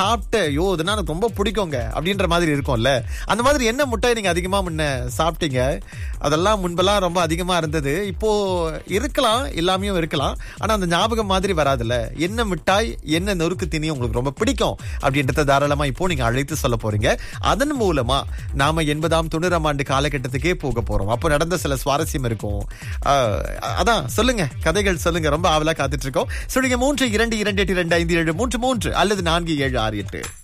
சாப்பிட்டு ஐயோ இதெல்லாம் எனக்கு ரொம்ப பிடிக்குங்க அப்படின்ற மாதிரி இருக்கும்ல அந்த மாதிரி என்ன முட்டாய் நீங்க அதிகமா முன்ன சாப்பிட்டீங்க அதெல்லாம் முன்பெல்லாம் ரொம்ப அதிகமா இருந்தது இப்போ இருக்கலாம் எல்லாமே இருக்கலாம் ஆனா அந்த ஞாபகம் மாதிரி வராதுல்ல என்ன மிட்டாய் என்ன நொறுக்கு தீனி உங்களுக்கு ரொம்ப பிடிக்கும் அப்படின்றத தாராளமா இப்போ நீங்க அழைத்து சொல்ல போறீங்க அதன் மூலமா நாம எண்பதாம் தொண்ணூறாம் ஆண்டு காலகட்டத்துக்கே போக போறோம் அப்போ நடந்த சில சுவாரஸ்யம் இருக்கும் ஆஹ், அதான் சொல்லுங்க கதைகள் சொல்லுங்க ரொம்ப ஆவலா காத்துட்டு இருக்கோம் சொல்லுங்க மூன்று இரண்டு இரண்டு எட்டு இரண்டு ஐந்து ஏழு மூன்று மூன்று அல்லது நான்கு ஏழு ஆறு எட்டு